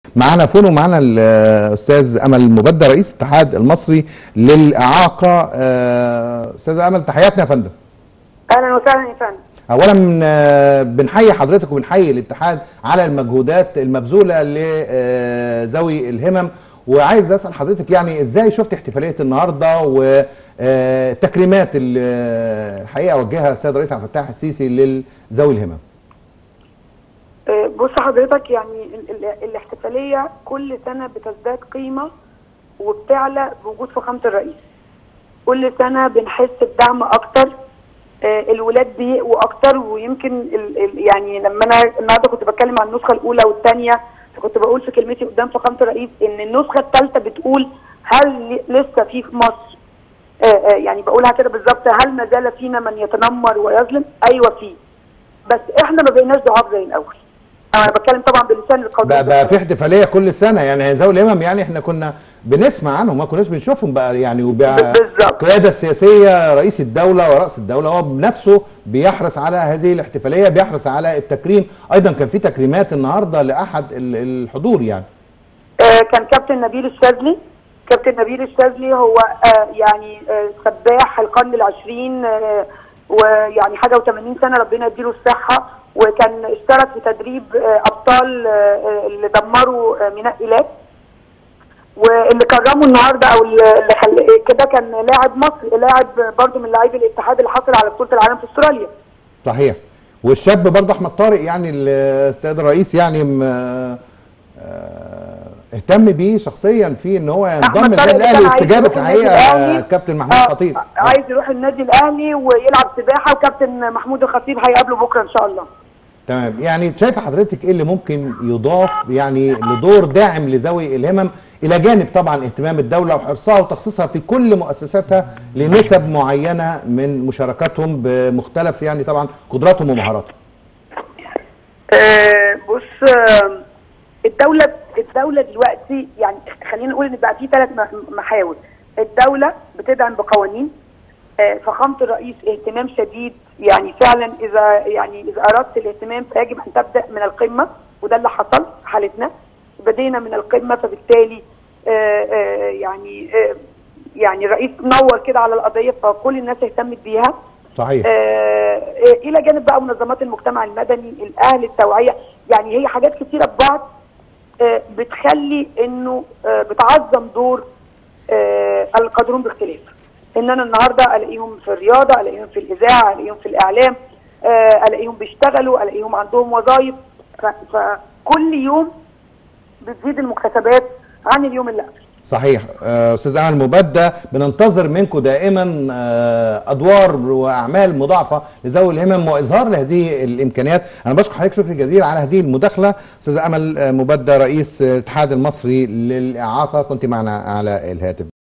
معانا فون ومعانا الاستاذ امل مبدع رئيس الاتحاد المصري للاعاقه آه، استاذ امل تحياتنا يا فندم اهلا وسهلا يا فندم اولا آه، بنحيي حضرتك وبنحيي الاتحاد على المجهودات المبذوله لذوي الهمم وعايز اسال حضرتك يعني ازاي شفت احتفاليه النهارده وتكريمات الحقيقه وجهها السيد الرئيس عبد الفتاح السيسي لذوي الهمم آه، بص حضرتك يعني ال- ال- الاحتفاليه كل سنه بتزداد قيمه وبتعلى بوجود فخامه الرئيس كل سنه بنحس بدعم اكتر آه، الولاد بيقوا اكتر ويمكن ال ال يعني لما انا النهارده كنت بتكلم عن النسخه الاولى والثانيه فكنت بقول في كلمتي قدام فخامه الرئيس ان النسخه الثالثه بتقول هل ل- لسه في في مصر آه، آه، يعني بقولها كده بالظبط هل ما زال فينا من يتنمر ويظلم؟ ايوه في بس احنا ما بقيناش ضعاف زي الاول انا بتكلم طبعا بلسان القانون بقى, بقى في احتفاليه كل سنه يعني ذوي الهمم يعني احنا كنا بنسمع عنهم ما كناش بنشوفهم بقى يعني وبقى بالظبط. القياده السياسيه رئيس الدوله ورأس الدوله هو بنفسه بيحرص على هذه الاحتفاليه بيحرص على التكريم ايضا كان في تكريمات النهارده لاحد ال- الحضور يعني آه، كان كابتن نبيل الشاذلي كابتن نبيل الشاذلي هو آه، يعني آه، سباح القرن العشرين آه، ويعني حاجه و80 سنه ربنا يديله الصحه وكان اشترك في تدريب آه، ابطال آه، آه، اللي دمروا آه، ميناء ايلات واللي كرمه النهارده او اللي اللي خل... كده كان لاعب مصري لاعب برضه من لاعبي الاتحاد اللي حصل على بطوله العالم في استراليا صحيح والشاب برضه احمد طارق يعني السيد الرئيس يعني م- آه، اهتم بيه شخصيا في ان هو ينضم أحمد طارق للنادي الاهلي كان عايز واستجابه يروح النادي الحقيقه الأهلي. كابتن محمود آه، خطيب عايز يروح النادي الاهلي ويلعب سباحه وكابتن محمود الخطيب هيقابله بكره ان شاء الله تمام يعني شايفه حضرتك ايه اللي ممكن يضاف يعني لدور داعم لذوي الهمم الى جانب طبعا اهتمام الدوله وحرصها وتخصيصها في كل مؤسساتها لنسب معينه من مشاركاتهم بمختلف يعني طبعا قدراتهم ومهاراتهم آه، بص آه، الدولة الدولة دلوقتي يعني خلينا نقول ان بقى في ثلاث محاور الدولة بتدعم بقوانين آه، فخامة الرئيس اهتمام شديد يعني فعلا اذا يعني اذا اردت الاهتمام فيجب ان تبدا من القمة وده اللي حصل في حالتنا بدينا من القمة فبالتالي آه، آه، يعني آه، يعني الرئيس نور كده على القضية فكل الناس اهتمت بيها صحيح آه، الى جانب بقى منظمات المجتمع المدني الاهل التوعيه يعني هي حاجات كتيره ببعض آه، بتخلي انه آه، بتعظم دور آه، القادرون باختلاف ان انا النهارده الاقيهم في الرياضه الاقيهم في الاذاعه الاقيهم في الاعلام آه، الاقيهم بيشتغلوا الاقيهم عندهم وظائف ف- فكل يوم بتزيد المكتسبات عن اليوم اللي قبل صحيح آه، استاذ امل مبدع بننتظر منكم دائما آه، ادوار واعمال مضاعفه لذوي الهمم واظهار لهذه الامكانيات انا بشكر حضرتك شكر جزيل على هذه المداخله استاذ امل آه، مبدع رئيس الاتحاد المصري للاعاقه كنت معنا على الهاتف